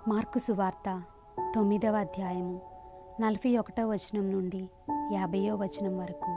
mark సువార్త తొమ్మిదవ అధ్యాయము నలభై ఒకటవ వచనం నుండి యాభైయో వచనం వరకు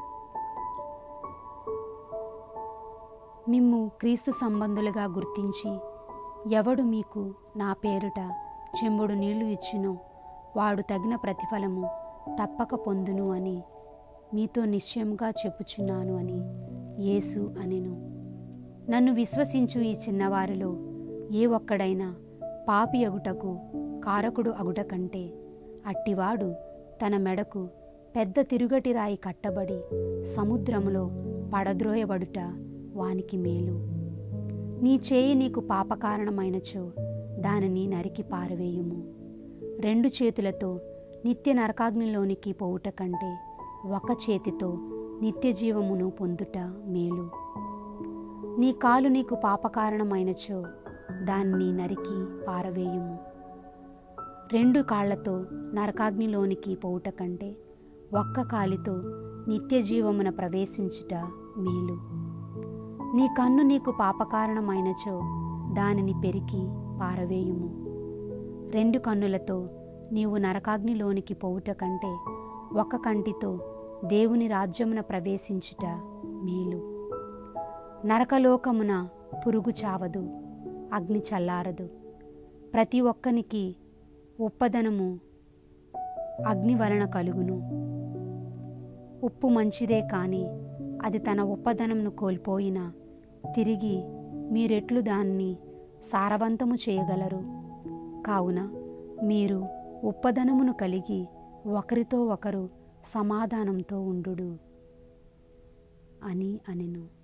మిమ్ము క్రీస్తు సంబంధులుగా గుర్తించి ఎవడు మీకు నా పేరుట చెంబుడు నీళ్లు ఇచ్చునో వాడు తగిన ప్రతిఫలము తప్పక పొందును అని మీతో నిశ్చయముగా చెప్పుచున్నాను అని యేసు అనెను నన్ను విశ్వసించు ఈ చిన్నవారిలో ఏ ఒక్కడైనా పాపి అగుటకు కారకుడు అగుట కంటే అట్టివాడు తన మెడకు పెద్ద తిరుగటి రాయి కట్టబడి సముద్రములో పడద్రోయబడుట వానికి మేలు నీ చేయి నీకు పాపకారణమైనచో దానిని నరికి పారవేయుము రెండు చేతులతో నిత్య నరకాగ్నిలోనికి పోవుట కంటే ఒక చేతితో నిత్య జీవమును పొందుట మేలు నీ కాలు నీకు పాపకారణమైనచో దాన్ని నరికి పారవేయుము రెండు కాళ్లతో నరకాగ్నిలోనికి పోవుట కంటే ఒక్క కాలితో నిత్య జీవమున ప్రవేశించుట మేలు నీ కన్ను నీకు పాపకారణమైనచో దానిని పెరికి పారవేయుము రెండు కన్నులతో నీవు నరకాగ్నిలోనికి పోవుట కంటే ఒక కంటితో దేవుని రాజ్యమున ప్రవేశించుట మేలు నరకలోకమున పురుగు చావదు అగ్ని చల్లారదు ప్రతి ఒక్కనికి ఉప్పదనము అగ్ని వలన కలుగును ఉప్పు మంచిదే కానీ అది తన ఉప్పదనంను కోల్పోయినా తిరిగి మీరెట్లు దాన్ని సారవంతము చేయగలరు కావున మీరు ఉప్పదనమును కలిగి ఒకరితో ఒకరు సమాధానంతో ఉండు అని అనెను